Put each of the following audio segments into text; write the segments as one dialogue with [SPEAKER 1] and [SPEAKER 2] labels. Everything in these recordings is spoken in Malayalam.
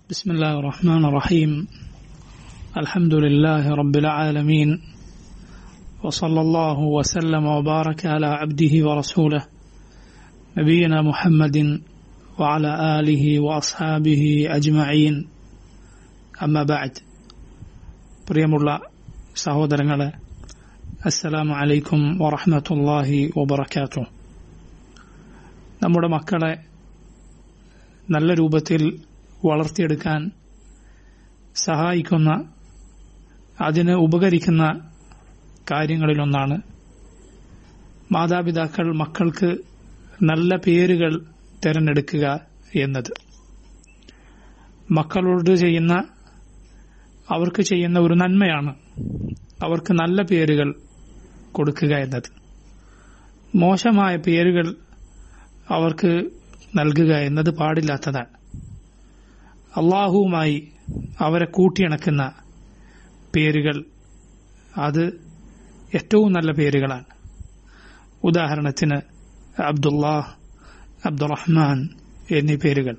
[SPEAKER 1] بسم الله الرحمن الرحيم الحمد لله رب العالمين وصلى الله وسلم وبارك على عبده ورسوله نبينا محمد وعلى آله وأصحابه أجمعين أما بعد പ്രിയമുള്ള സഹോദരങ്ങളെ അസ്സലാമു അലൈക്കും വറഹ്മത്തുള്ളാഹി വബറകാതുഹു നമ്മുടെ മക്കളെ നല്ല രൂപത്തിൽ വളർത്തിയെടുക്കാൻ സഹായിക്കുന്ന അതിന് ഉപകരിക്കുന്ന കാര്യങ്ങളിലൊന്നാണ് മാതാപിതാക്കൾ മക്കൾക്ക് നല്ല പേരുകൾ തിരഞ്ഞെടുക്കുക എന്നത് മക്കളോട് ചെയ്യുന്ന അവർക്ക് ചെയ്യുന്ന ഒരു നന്മയാണ് അവർക്ക് നല്ല പേരുകൾ കൊടുക്കുക എന്നത് മോശമായ പേരുകൾ അവർക്ക് നൽകുക എന്നത് പാടില്ലാത്തതാണ് അള്ളാഹുവുമായി അവരെ കൂട്ടിയിണക്കുന്ന പേരുകൾ അത് ഏറ്റവും നല്ല പേരുകളാണ് ഉദാഹരണത്തിന് അബ്ദുല്ലാഹ് അബ്ദുറഹ്മാൻ എന്നീ പേരുകൾ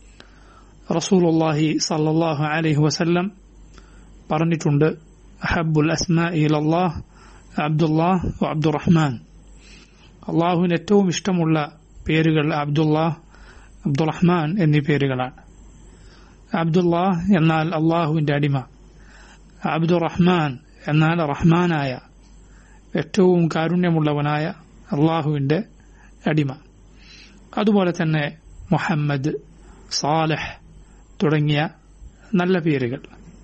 [SPEAKER 1] റസൂലുള്ളാഹി സല്ലല്ലാഹു അലൈഹി വസല്ലം പറഞ്ഞിട്ടുണ്ട് ഹബ്ബുൽ അസ്മാ ഇലല്ലാഹ് അബ്ദുല്ലാഹ് അബ്ദുറഹ്മാൻ അള്ളാഹുവിന് ഏറ്റവും ഇഷ്ടമുള്ള പേരുകൾ അബ്ദുല്ലാഹ് അബ്ദുറഹ്മാൻ എന്നീ പേരുകളാണ് അബ്ദുല്ലാഹ് എന്നാൽ അള്ളാഹുവിന്റെ അടിമ അബ്ദുറഹ്മാൻ എന്നാൽ റഹ്മാനായ ഏറ്റവും കാരുണ്യമുള്ളവനായ അള്ളാഹുവിന്റെ അടിമ അതുപോലെ തന്നെ മുഹമ്മദ് സാലഹ് തുടങ്ങിയ നല്ല പേരുകൾ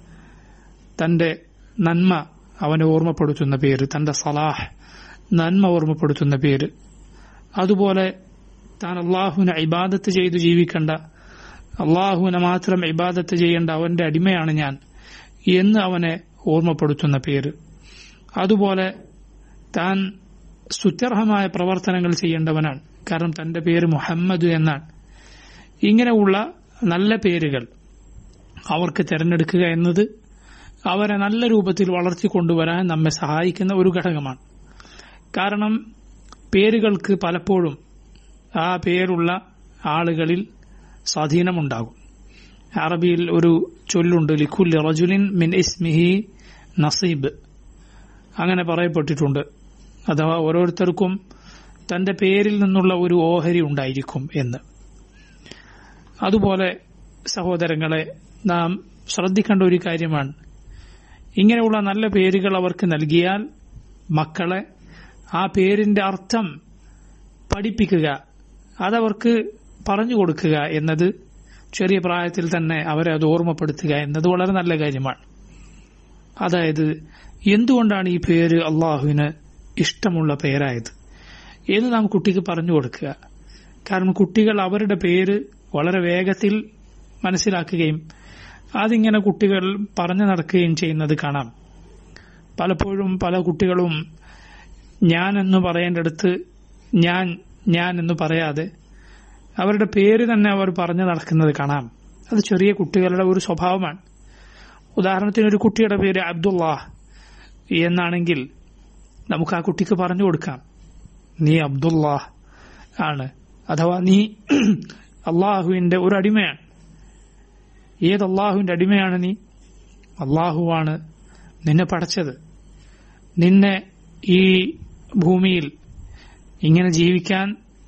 [SPEAKER 1] തന്റെ നന്മ അവനെ ഓർമ്മപ്പെടുത്തുന്ന പേര് തന്റെ സലാഹ് നന്മ ഓർമ്മപ്പെടുത്തുന്ന പേര് അതുപോലെ താൻ അള്ളാഹുവിനെ ഇബാദത്ത് ചെയ്തു ജീവിക്കേണ്ട അള്ളാഹുവിനെ മാത്രം ഇബാദത്ത് ചെയ്യേണ്ട അവന്റെ അടിമയാണ് ഞാൻ എന്ന് അവനെ ഓർമ്മപ്പെടുത്തുന്ന പേര് അതുപോലെ താൻ സ്തുത്യർഹമായ പ്രവർത്തനങ്ങൾ ചെയ്യേണ്ടവനാണ് കാരണം തന്റെ പേര് മുഹമ്മദ് എന്നാണ് ഇങ്ങനെയുള്ള നല്ല പേരുകൾ അവർക്ക് തിരഞ്ഞെടുക്കുക എന്നത് അവരെ നല്ല രൂപത്തിൽ വളർത്തിക്കൊണ്ടുവരാൻ നമ്മെ സഹായിക്കുന്ന ഒരു ഘടകമാണ് കാരണം പേരുകൾക്ക് പലപ്പോഴും ആ പേരുള്ള ആളുകളിൽ സ്വാധീനമുണ്ടാകും അറബിയിൽ ഒരു ചൊല്ലുണ്ട് ലിഖുൽ റജുലിൻ മിൻ ഇസ്മിഹി നസീബ് അങ്ങനെ പറയപ്പെട്ടിട്ടുണ്ട് അഥവാ ഓരോരുത്തർക്കും തന്റെ പേരിൽ നിന്നുള്ള ഒരു ഓഹരി ഉണ്ടായിരിക്കും എന്ന് അതുപോലെ സഹോദരങ്ങളെ നാം ശ്രദ്ധിക്കേണ്ട ഒരു കാര്യമാണ് ഇങ്ങനെയുള്ള നല്ല പേരുകൾ അവർക്ക് നൽകിയാൽ മക്കളെ ആ പേരിന്റെ അർത്ഥം പഠിപ്പിക്കുക അതവർക്ക് പറഞ്ഞു കൊടുക്കുക എന്നത് ചെറിയ പ്രായത്തിൽ തന്നെ അവരെ അത് ഓർമ്മപ്പെടുത്തുക എന്നത് വളരെ നല്ല കാര്യമാണ് അതായത് എന്തുകൊണ്ടാണ് ഈ പേര് അള്ളാഹുവിന് ഇഷ്ടമുള്ള പേരായത് എന്ന് നാം കുട്ടിക്ക് പറഞ്ഞു കൊടുക്കുക കാരണം കുട്ടികൾ അവരുടെ പേര് വളരെ വേഗത്തിൽ മനസ്സിലാക്കുകയും അതിങ്ങനെ കുട്ടികൾ പറഞ്ഞു നടക്കുകയും ചെയ്യുന്നത് കാണാം പലപ്പോഴും പല കുട്ടികളും ഞാൻ എന്ന് പറയേണ്ടടുത്ത് ഞാൻ ഞാൻ എന്ന് പറയാതെ അവരുടെ പേര് തന്നെ അവർ പറഞ്ഞു നടക്കുന്നത് കാണാം അത് ചെറിയ കുട്ടികളുടെ ഒരു സ്വഭാവമാണ് ഉദാഹരണത്തിന് ഒരു കുട്ടിയുടെ പേര് അബ്ദുല്ലാഹ് എന്നാണെങ്കിൽ നമുക്ക് ആ കുട്ടിക്ക് പറഞ്ഞു കൊടുക്കാം നീ അബ്ദുല്ലാഹ് ആണ് അഥവാ നീ അള്ളാഹുവിന്റെ ഒരു അടിമയാണ് ഏത് അള്ളാഹുവിന്റെ അടിമയാണ് നീ അള്ളാഹുവാണ് നിന്നെ പടച്ചത് നിന്നെ ഈ ഭൂമിയിൽ ഇങ്ങനെ ജീവിക്കാൻ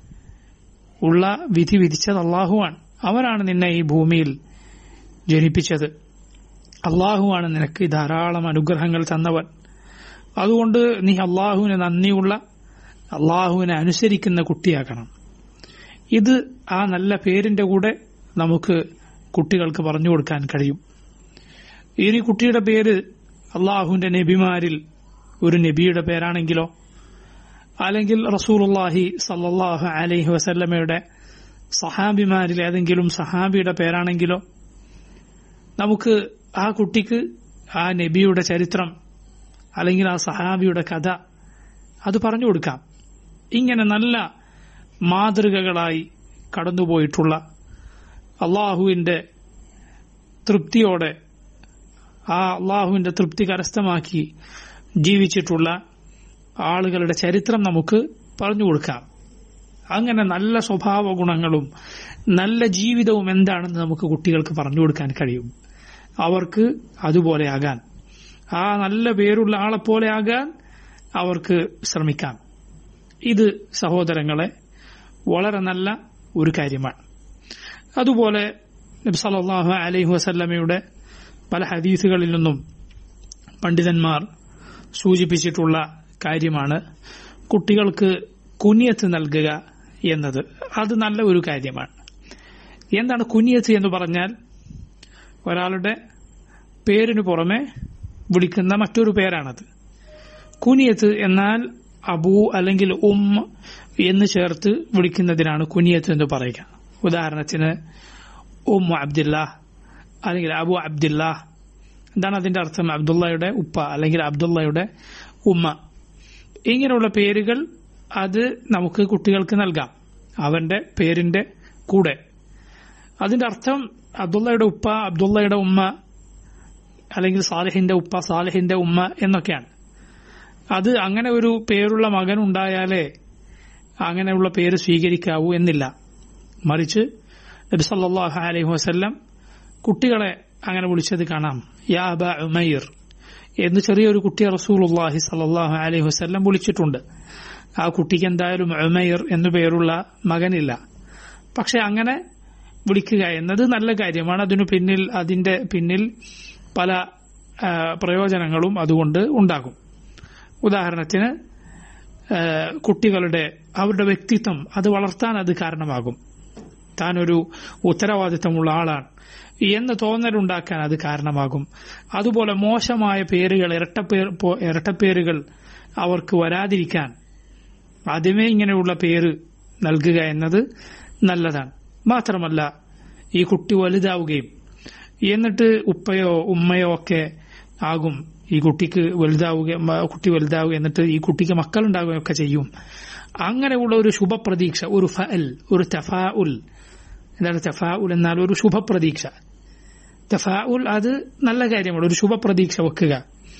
[SPEAKER 1] ഉള്ള വിധി വിധിച്ചത് അള്ളാഹുവാണ് അവരാണ് നിന്നെ ഈ ഭൂമിയിൽ ജനിപ്പിച്ചത് അള്ളാഹുവാണ് നിനക്ക് ധാരാളം അനുഗ്രഹങ്ങൾ തന്നവൻ അതുകൊണ്ട് നീ അള്ളാഹുവിന് നന്ദിയുള്ള അള്ളാഹുവിനെ അനുസരിക്കുന്ന കുട്ടിയാക്കണം ഇത് ആ നല്ല പേരിന്റെ കൂടെ നമുക്ക് കുട്ടികൾക്ക് പറഞ്ഞു കൊടുക്കാൻ കഴിയും ഇനി കുട്ടിയുടെ പേര് അള്ളാഹുവിന്റെ നബിമാരിൽ ഒരു നബിയുടെ പേരാണെങ്കിലോ അല്ലെങ്കിൽ റസൂലുല്ലാഹി സല്ലാഹു അലൈഹി വസല്ലമയുടെ സഹാബിമാരിൽ ഏതെങ്കിലും സഹാബിയുടെ പേരാണെങ്കിലോ നമുക്ക് ആ കുട്ടിക്ക് ആ നബിയുടെ ചരിത്രം അല്ലെങ്കിൽ ആ സഹാബിയുടെ കഥ അത് പറഞ്ഞു കൊടുക്കാം ഇങ്ങനെ നല്ല മാതൃകകളായി കടന്നുപോയിട്ടുള്ള അള്ളാഹുവിന്റെ തൃപ്തിയോടെ ആ അള്ളാഹുവിന്റെ തൃപ്തി കരസ്ഥമാക്കി ജീവിച്ചിട്ടുള്ള ആളുകളുടെ ചരിത്രം നമുക്ക് പറഞ്ഞു കൊടുക്കാം അങ്ങനെ നല്ല സ്വഭാവ ഗുണങ്ങളും നല്ല ജീവിതവും എന്താണെന്ന് നമുക്ക് കുട്ടികൾക്ക് പറഞ്ഞു കൊടുക്കാൻ കഴിയും അവർക്ക് അതുപോലെ ആകാൻ ആ നല്ല പേരുള്ള ആളെപ്പോലെ ആകാൻ അവർക്ക് ശ്രമിക്കാം ഇത് സഹോദരങ്ങളെ വളരെ നല്ല ഒരു കാര്യമാണ് അതുപോലെ നബി സല്ലല്ലാഹു അലൈഹി വസല്ലമയുടെ പല ഹദീസുകളിൽ നിന്നും പണ്ഡിതന്മാർ സൂചിപ്പിച്ചിട്ടുള്ള കാര്യമാണ് കുട്ടികൾക്ക് കുനിയത്ത് നൽകുക എന്നത് അത് നല്ല ഒരു കാര്യമാണ് എന്താണ് കുനിയത്ത് എന്ന് പറഞ്ഞാൽ ഒരാളുടെ പേരിന് പുറമെ വിളിക്കുന്ന മറ്റൊരു പേരാണത് കുനിയത്ത് എന്നാൽ അബു അല്ലെങ്കിൽ ഉം എന്ന് ചേർത്ത് വിളിക്കുന്നതിനാണ് കുനിയത്ത് എന്ന് പറയുക ഉദാഹരണത്തിന് ഉം അബ്ദുല്ല അല്ലെങ്കിൽ അബു അബ്ദുല്ല എന്താണ് അതിന്റെ അർത്ഥം അബ്ദുള്ളയുടെ ഉപ്പ അല്ലെങ്കിൽ അബ്ദുള്ളയുടെ ഉമ്മ ഇങ്ങനെയുള്ള പേരുകൾ അത് നമുക്ക് കുട്ടികൾക്ക് നൽകാം അവന്റെ പേരിന്റെ കൂടെ അതിന്റെ അർത്ഥം അബ്ദുള്ളയുടെ ഉപ്പ അബ്ദുള്ളയുടെ ഉമ്മ അല്ലെങ്കിൽ സാലിഹിന്റെ ഉപ്പ സാലിഹിന്റെ ഉമ്മ എന്നൊക്കെയാണ് അത് അങ്ങനെ ഒരു പേരുള്ള മകൻ ഉണ്ടായാലേ അങ്ങനെയുള്ള പേര് സ്വീകരിക്കാവൂ എന്നില്ല മറിച്ച് നബി സല്ലല്ലാഹു അലൈഹി വസല്ലം കുട്ടികളെ അങ്ങനെ വിളിച്ചത് കാണാം യാ അബ ഉമൈർ എന്ന് ചെറിയൊരു കുട്ടിയെ റസൂലുള്ളാഹി സല്ലല്ലാഹു അലൈഹി വസല്ലം വിളിച്ചിട്ടുണ്ട് ആ കുട്ടിക്ക് എന്തായാലും ഉമൈർ എന്നു പേരുള്ള മകനില്ല പക്ഷെ അങ്ങനെ വിളിക്കുക എന്നത് നല്ല കാര്യമാണ് അതിനു പിന്നിൽ അതിന്റെ പിന്നിൽ പല ആ, പ്രയോജനങ്ങളും അതുകൊണ്ട് ഉണ്ടാകും ഉദാഹരണത്തിന് ആ, കുട്ടികളുടെ അവരുടെ വ്യക്തിത്വം അത് വളർത്താൻ അത് കാരണമാകും താനൊരു ഉത്തരവാദിത്തമുള്ള ആളാണ് എന്ന് തോന്നലുണ്ടാക്കാൻ അത് കാരണമാകും അതുപോലെ മോശമായ പേരുകൾ ഇരട്ടപ്പേർ പോ- ഇരട്ടപ്പേരുകൾ അവർക്ക് വരാതിരിക്കാൻ ആദ്യമേ ഇങ്ങനെയുള്ള പേര് നൽകുക എന്നത് നല്ലതാണ് മാത്രമല്ല ഈ കുട്ടി വലുതാവുകയും എന്നിട്ട് ഉപ്പയോ ഉമ്മയോ ഒക്കെ ആകും ഈ കുട്ടിക്ക് വലുതാവുക മ- കുട്ടി വലുതാവുക എന്നിട്ട് ഈ കുട്ടിക്ക് മക്കളുണ്ടാവുകയൊക്കെ ചെയ്യും അങ്ങനെയുള്ള ഒരു ശുഭപ്രതീക്ഷ ഒരു ഫഅൽ ഒരു തഫാ ഉൽ എന്താണ് തഫാ ഉൽ എന്നാൽ ഒരു ശുഭപ്രതീക്ഷ തഫാ ഉൽ അത് നല്ല കാര്യമാണ് ഒരു ശുഭപ്രതീക്ഷ വെക്കുക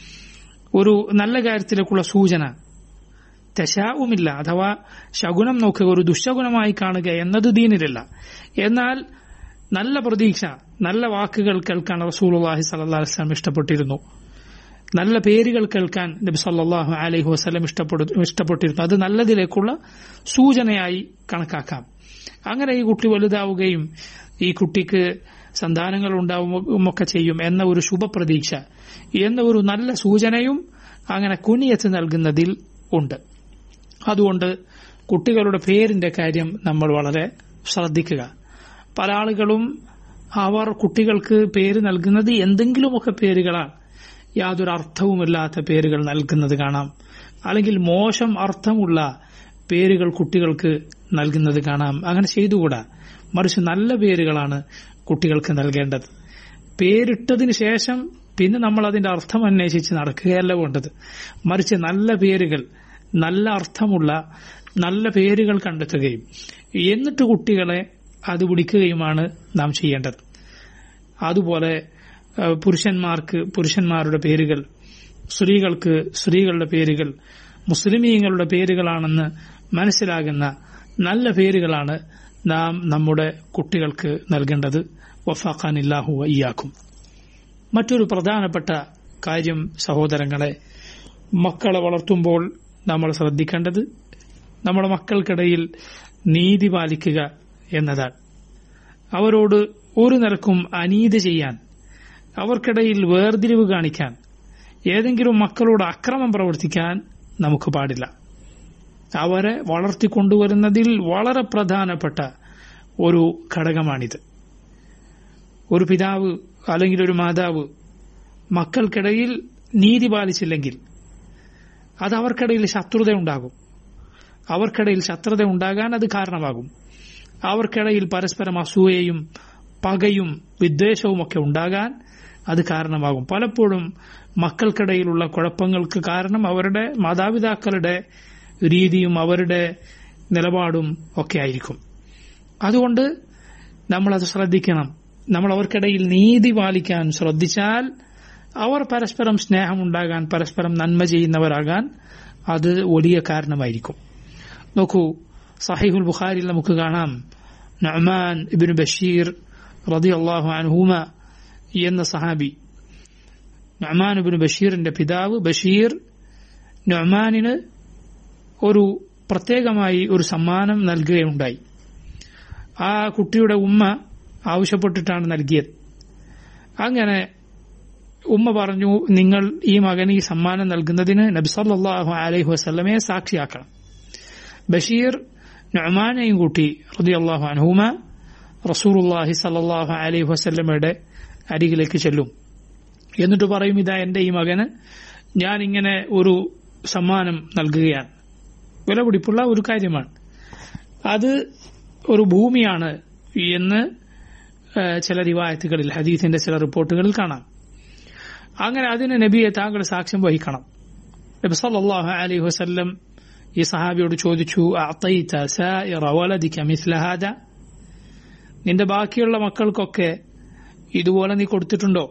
[SPEAKER 1] ഒരു നല്ല കാര്യത്തിലേക്കുള്ള സൂചന തെശാവുമില്ല അഥവാ ശകുനം നോക്കുക ഒരു ദുശകുനമായി കാണുക എന്നത് ദീനിലല്ല എന്നാൽ നല്ല പ്രതീക്ഷ നല്ല വാക്കുകൾ കേൾക്കാൻ റസൂലുള്ളാഹി സ്വല്ലല്ലാഹു അലൈഹി വസല്ലം ഇഷ്ടപ്പെട്ടിരുന്നു നല്ല പേരുകൾ കേൾക്കാൻ നബി സല്ലല്ലാഹു അലൈഹി വസല്ലം ഇഷ്ടപ്പെടു ഇഷ്ടപ്പെട്ടിരുന്നു അത് നല്ലതിലേക്കുള്ള സൂചനയായി കണക്കാക്കാം അങ്ങനെ ഈ കുട്ടി വലുതാവുകയും ഈ കുട്ടിക്ക് സന്താനങ്ങൾ ഉണ്ടാവും ഒക്കെ ചെയ്യും എന്ന ഒരു ശുഭപ്രതീക്ഷ എന്ന ഒരു നല്ല സൂചനയും അങ്ങനെ കുനിയത്ത് നൽകുന്നതിൽ ഉണ്ട് അതുകൊണ്ട് കുട്ടികളുടെ പേരിന്റെ കാര്യം നമ്മൾ വളരെ ശ്രദ്ധിക്കുക പല ആളുകളും അവർ കുട്ടികൾക്ക് പേര് നൽകുന്നത് എന്തെങ്കിലുമൊക്കെ പേരുകളാണ് യാതൊരു അർത്ഥവുമില്ലാത്ത പേരുകൾ നൽകുന്നത് കാണാം അല്ലെങ്കിൽ മോശം അർത്ഥമുള്ള പേരുകൾ കുട്ടികൾക്ക് നൽകുന്നത് കാണാം അങ്ങനെ ചെയ്തുകൂടാ മറിച്ച് നല്ല പേരുകളാണ് കുട്ടികൾക്ക് നൽകേണ്ടത് പേരിട്ടതിന് ശേഷം പിന്നെ നമ്മൾ അതിന്റെ അർത്ഥം അന്വേഷിച്ച് നടക്കുകയല്ല വേണ്ടത് മറിച്ച് നല്ല പേരുകൾ നല്ല അർത്ഥമുള്ള നല്ല പേരുകൾ കണ്ടെത്തുകയും എന്നിട്ട് കുട്ടികളെ അത് വിളിക്കുകയുമാണ് നാം ചെയ്യേണ്ടത് അതുപോലെ ഏഹ്, പുരുഷന്മാർക്ക് പുരുഷന്മാരുടെ പേരുകൾ സ്ത്രീകൾക്ക് സ്ത്രീകളുടെ പേരുകൾ മുസ്ലിമീങ്ങളുടെ പേരുകളാണെന്ന് മനസ്സിലാകുന്ന നല്ല പേരുകളാണ് നാം നമ്മുടെ കുട്ടികൾക്ക് നൽകേണ്ടത് വഫാഖാനില്ലാഹു വയ്യാക്കും മറ്റൊരു പ്രധാനപ്പെട്ട കാര്യം സഹോദരങ്ങളെ മക്കളെ വളർത്തുമ്പോൾ നമ്മൾ ശ്രദ്ധിക്കേണ്ടത് നമ്മുടെ മക്കൾക്കിടയിൽ നീതി പാലിക്കുക എന്നതാണ് അവരോട് ഒരു നിലക്കും അനീതി ചെയ്യാൻ അവർക്കിടയിൽ വേർതിരിവ് കാണിക്കാൻ ഏതെങ്കിലും മക്കളോട് അക്രമം പ്രവർത്തിക്കാൻ നമുക്ക് പാടില്ല അവരെ വളർത്തിക്കൊണ്ടുവരുന്നതിൽ വളരെ പ്രധാനപ്പെട്ട ഒരു ഘടകമാണിത് ഒരു പിതാവ് അല്ലെങ്കിൽ ഒരു മാതാവ് മക്കൾക്കിടയിൽ നീതി പാലിച്ചില്ലെങ്കിൽ അത് അവർക്കിടയിൽ ശത്രുത ഉണ്ടാകും അവർക്കിടയിൽ ശത്രുത ഉണ്ടാകാൻ അത് കാരണമാകും അവർക്കിടയിൽ പരസ്പരം അസൂയയും പകയും വിദ്വേഷവും ഒക്കെ ഉണ്ടാകാൻ അത് കാരണമാകും പലപ്പോഴും മക്കൾക്കിടയിലുള്ള കുഴപ്പങ്ങൾക്ക് കാരണം അവരുടെ മാതാപിതാക്കളുടെ രീതിയും അവരുടെ നിലപാടും ഒക്കെ ആയിരിക്കും അതുകൊണ്ട് നമ്മളത് ശ്രദ്ധിക്കണം നമ്മൾ അവർക്കിടയിൽ നീതി പാലിക്കാൻ ശ്രദ്ധിച്ചാൽ അവർ പരസ്പരം സ്നേഹമുണ്ടാകാൻ പരസ്പരം നന്മ ചെയ്യുന്നവരാകാൻ അത് വലിയ കാരണമായിരിക്കും നോക്കൂ സഹീഹുൽ ബുഖാരിൽ നമുക്ക് കാണാം നഅ്മാൻ ഇബ്നു ബഷീർ റളിയല്ലാഹു അൻഹുമ എന്ന സഹാബി നഅ്മാൻ ഇബ്നു ബഷീറിന്റെ പിതാവ് ബഷീർ നഅ്മാനിന് ഒരു പ്രത്യേകമായി ഒരു സമ്മാനം നൽകുകയുണ്ടായി ആ കുട്ടിയുടെ ഉമ്മ ആവശ്യപ്പെട്ടിട്ടാണ് നൽകിയത് അങ്ങനെ ഉമ്മ പറഞ്ഞു നിങ്ങൾ ഈ മകന് ഈ സമ്മാനം നൽകുന്നതിന് നബ്സല്ലാഹു അലൈഹി വസ്ലമയെ സാക്ഷിയാക്കണം ബഷീർ നൊമാനെയും കൂട്ടി റതിയല്ലാഹു അനഹുമ റസൂറുല്ലാഹി സല്ലാഹു അലൈഹി വസ്ലമയുടെ അരികിലേക്ക് ചെല്ലും എന്നിട്ട് പറയും ഇതാ എന്റെ ഈ മകന് ഞാൻ ഇങ്ങനെ ഒരു സമ്മാനം നൽകുകയാണ് വിലപിടിപ്പുള്ള ഒരു കാര്യമാണ് അത് ഒരു ഭൂമിയാണ് എന്ന് ചില റിവായത്തുകളിൽ ഹദീസിന്റെ ചില റിപ്പോർട്ടുകളിൽ കാണാം അങ്ങനെ അതിന് നബിയെ താങ്കൾ സാക്ഷ്യം വഹിക്കണം നബി സല്ലല്ലാഹു അലൈഹി വസല്ലം ഈ സഹാബിയോട് ചോദിച്ചു അഅതൈത സായിറ വലദിക മിസ്ല ഹാദ നിന്റെ ബാക്കിയുള്ള മക്കൾക്കൊക്കെ ഇതുപോലെ നീ കൊടുത്തിട്ടുണ്ടോ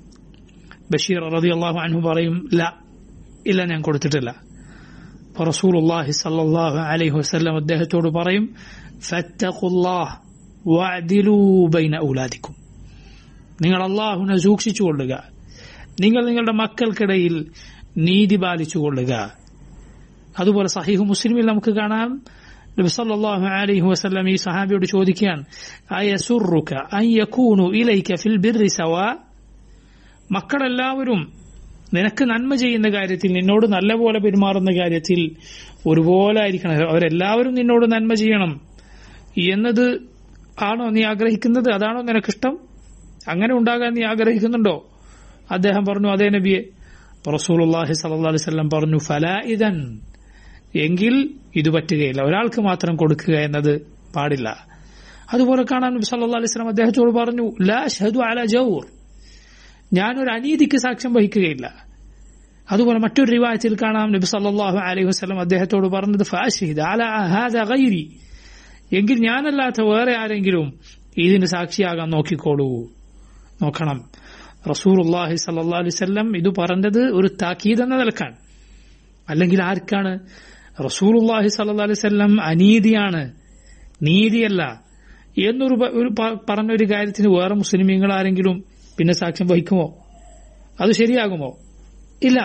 [SPEAKER 1] ബഷീർ റളിയല്ലാഹു അൻഹു പറയും ല ഇല്ല ഞാൻ കൊടുത്തിട്ടില്ല റസൂലുള്ളാഹി സല്ലല്ലാഹു അലൈഹി വസല്ലം അദ്ദേഹത്തോട് പറയും ഫത്തഖുല്ലാഹ് വഅദിലൂ ബൈന ഔലാദിക്കും നിങ്ങൾ അള്ളാഹുവിനെ സൂക്ഷിച്ചുകൊള്ളുക നിങ്ങൾ നിങ്ങളുടെ മക്കൾക്കിടയിൽ നീതി പാലിച്ചുകൊള്ളുക അതുപോലെ സഹീഹ് മുസ്ലിമിൽ നമുക്ക് കാണാം നബി സല്ലല്ലാഹു അലൈഹി വസല്ലം ഈ സഹാബിയോട് ചോദിക്കുകയാണ് അയസുറുക അൻ യകൂനു ഇലൈക ഫിൽ ബിർരി സവാ മക്കളെല്ലാവരും നിനക്ക് നന്മ ചെയ്യുന്ന കാര്യത്തിൽ നിന്നോട് നല്ലപോലെ പെരുമാറുന്ന കാര്യത്തിൽ ഒരുപോലെ ആയിരിക്കണം അവരെല്ലാവരും നിന്നോട് നന്മ ചെയ്യണം എന്നത് ആണോ നീ ആഗ്രഹിക്കുന്നത് അതാണോ നിനക്കിഷ്ടം അങ്ങനെ ഉണ്ടാകാൻ നീ ആഗ്രഹിക്കുന്നുണ്ടോ അദ്ദേഹം പറഞ്ഞു അതേ നബിയെ റസൂലുള്ളാഹി സല്ലല്ലാഹു അലൈഹി വസല്ലം പറഞ്ഞു ഫലാ ഇദൻ എങ്കിൽ ഇത് പറ്റുകയില്ല ഒരാൾക്ക് മാത്രം കൊടുക്കുക എന്നത് പാടില്ല അതുപോലെ കാണാൻ നബി സല്ലല്ലാഹു അലൈഹി വസല്ലം അദ്ദേഹത്തോട് പറഞ്ഞു ലാ അഷ്ഹദു അല ജൗർ ഞാനൊരു അനീതിക്ക് സാക്ഷ്യം വഹിക്കുകയില്ല അതുപോലെ മറ്റൊരു റിവായത്തിൽ കാണാം നബി സല്ലല്ലാഹു അലൈഹി വസല്ലം അദ്ദേഹത്തോട് പറഞ്ഞത് ഫാഷിദ് അല ഹാദ ഗൈരി എങ്കിൽ ഞാനല്ലാത്ത വേറെ ആരെങ്കിലും ഇതിന് സാക്ഷിയാകാൻ നോക്കിക്കോളൂ നോക്കണം റസൂർല്ലാഹി സല്ലാ അലൈവല്ലം ഇത് പറഞ്ഞത് ഒരു താക്കീത് എന്ന നിലക്കാണ് അല്ലെങ്കിൽ ആർക്കാണ് റസൂർല്ലാഹി സല്ലാ അലൈവല്ലം അനീതിയാണ് നീതിയല്ല എന്നൊരു ഒരു പറഞ്ഞൊരു കാര്യത്തിന് വേറെ മുസ്ലിമീങ്ങൾ ആരെങ്കിലും പിന്നെ സാക്ഷ്യം വഹിക്കുമോ അത് ശരിയാകുമോ ഇല്ല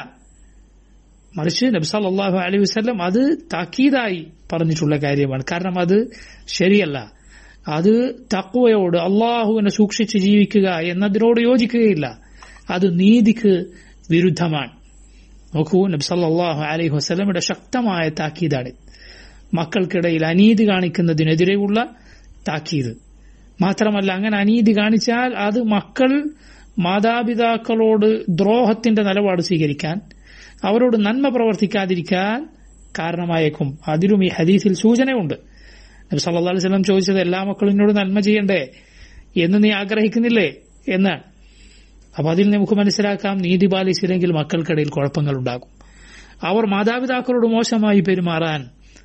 [SPEAKER 1] മറിച്ച് നബ്സല്ലാഹു അലൈഹി വസ്ലം അത് താക്കീതായി പറഞ്ഞിട്ടുള്ള കാര്യമാണ് കാരണം അത് ശരിയല്ല അത് തക്വയോട് അള്ളാഹുവിനെ സൂക്ഷിച്ച് ജീവിക്കുക എന്നതിനോട് യോജിക്കുകയില്ല അത് നീതിക്ക് വിരുദ്ധമാണ് നോക്കൂ നബ്സല്ലാഹു അലൈഹി വസ്ലമിയുടെ ശക്തമായ താക്കീതാണ് മക്കൾക്കിടയിൽ അനീതി കാണിക്കുന്നതിനെതിരെയുള്ള താക്കീത് മാത്രമല്ല അങ്ങനെ അനീതി കാണിച്ചാൽ അത് മക്കൾ മാതാപിതാക്കളോട് ദ്രോഹത്തിന്റെ നിലപാട് സ്വീകരിക്കാൻ അവരോട് നന്മ പ്രവർത്തിക്കാതിരിക്കാൻ കാരണമായേക്കും അതിലും ഈ ഹദീസിൽ സൂചനയുണ്ട് നബി സല്ലല്ലാഹു അലൈഹി വസല്ലം ചോദിച്ചത് എല്ലാ മക്കളും എന്നോട് നന്മ ചെയ്യണ്ടേ എന്ന് നീ ആഗ്രഹിക്കുന്നില്ലേ എന്നാണ് അപ്പൊ അതിൽ നമുക്ക് മനസ്സിലാക്കാം നീതി പാലിച്ചില്ലെങ്കിൽ മക്കൾക്കിടയിൽ കുഴപ്പങ്ങൾ ഉണ്ടാകും അവർ മാതാപിതാക്കളോട് മോശമായി പെരുമാറാൻ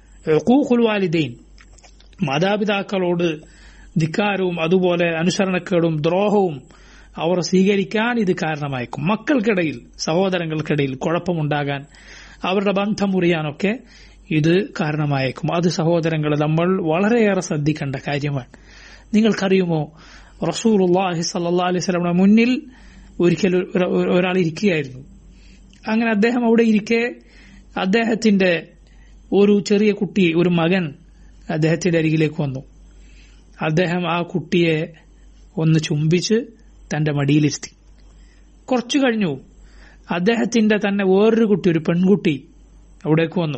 [SPEAKER 1] വാലിദൈൻ മാതാപിതാക്കളോട് ധിക്കാരവും അതുപോലെ അനുസരണക്കേടും ദ്രോഹവും അവർ സ്വീകരിക്കാൻ ഇത് കാരണമായേക്കും മക്കൾക്കിടയിൽ സഹോദരങ്ങൾക്കിടയിൽ കുഴപ്പമുണ്ടാകാൻ അവരുടെ ബന്ധം മുറിയാനൊക്കെ ഇത് കാരണമായേക്കും അത് സഹോദരങ്ങൾ നമ്മൾ വളരെയേറെ ശ്രദ്ധിക്കേണ്ട കാര്യമാണ് നിങ്ങൾക്കറിയുമോ റസൂലുള്ളാഹി സല്ലല്ലാഹു അലൈഹി വസല്ലമയുടെ മുന്നിൽ ഒരിക്കൽ ഒരാൾ ഇരിക്കുകയായിരുന്നു അങ്ങനെ അദ്ദേഹം അവിടെ ഇരിക്കെ അദ്ദേഹത്തിന്റെ ഒരു ചെറിയ കുട്ടി ഒരു മകൻ അദ്ദേഹത്തിന്റെ അരികിലേക്ക് വന്നു അദ്ദേഹം ആ കുട്ടിയെ ഒന്ന് ചുംബിച്ച് തന്റെ മടിയിലിരുത്തി കുറച്ചു കഴിഞ്ഞു അദ്ദേഹത്തിന്റെ തന്നെ വേറൊരു കുട്ടി ഒരു പെൺകുട്ടി അവിടേക്ക് വന്നു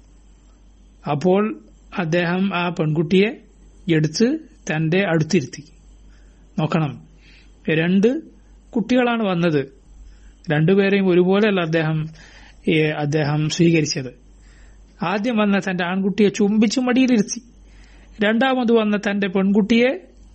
[SPEAKER 1] അപ്പോൾ അദ്ദേഹം ആ പെൺകുട്ടിയെ എടുത്ത് തന്റെ അടുത്തിരുത്തി നോക്കണം രണ്ട് കുട്ടികളാണ് വന്നത് രണ്ടുപേരെയും ഒരുപോലെയല്ല അദ്ദേഹം അദ്ദേഹം സ്വീകരിച്ചത് ആദ്യം വന്ന തന്റെ ആൺകുട്ടിയെ ചുംബിച്ച് മടിയിലിരുത്തി രണ്ടാമത് വന്ന തന്റെ പെൺകുട്ടിയെ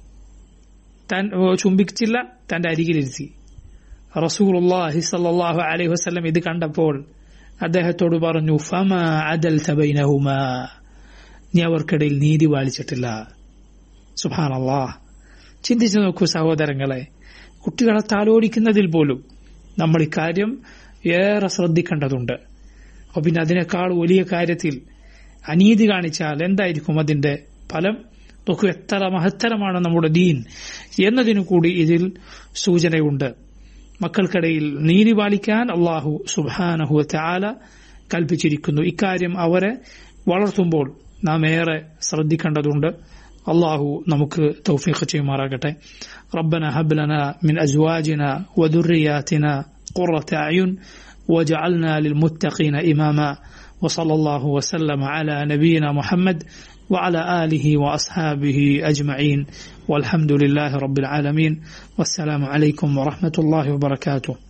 [SPEAKER 1] ചുംബിച്ചില്ല തന്റെ അരികിലിരുത്തി റസൂലുള്ളാഹി സല്ലല്ലാഹു അലൈഹി വസല്ലം ഇത് കണ്ടപ്പോൾ അദ്ദേഹത്തോട് പറഞ്ഞു ഫമ അദൽ ബൈനഹുമാ നീ അവർക്കിടയിൽ നീതി പാലിച്ചിട്ടില്ല സുബ്ഹാനല്ലാഹ് ചിന്തിച്ചു നോക്കൂ സഹോദരങ്ങളെ കുട്ടികളെ താലോലിക്കുന്നതിൽ പോലും നമ്മൾ ഇക്കാര്യം ഏറെ ശ്രദ്ധിക്കേണ്ടതുണ്ട് അപ്പൊ പിന്നെ അതിനേക്കാൾ വലിയ കാര്യത്തിൽ അനീതി കാണിച്ചാൽ എന്തായിരിക്കും അതിന്റെ ഫലം നോക്കൂ എത്ര മഹത്തരമാണ് നമ്മുടെ ദീൻ എന്നതിനു കൂടി ഇതിൽ സൂചനയുണ്ട് മക്കൾക്കിടയിൽ നീതി പാലിക്കാൻ അള്ളാഹു സുബാനഹു ചാല കൽപ്പിച്ചിരിക്കുന്നു ഇക്കാര്യം അവരെ വളർത്തുമ്പോൾ നാം ഏറെ ശ്രദ്ധിക്കേണ്ടതുണ്ട് അള്ളാഹു നമുക്ക് തൗഫീഖ് ചെയ്യുമാറാകട്ടെ ربنا هب لنا من أزواجنا وذرياتنا قرة أعين وجعلنا للمتقين إماما وصلى الله وسلم على نبينا محمد وعلى آله وأصحابه أجمعين والحمد لله رب العالمين والسلام عليكم ورحمة الله وبركاته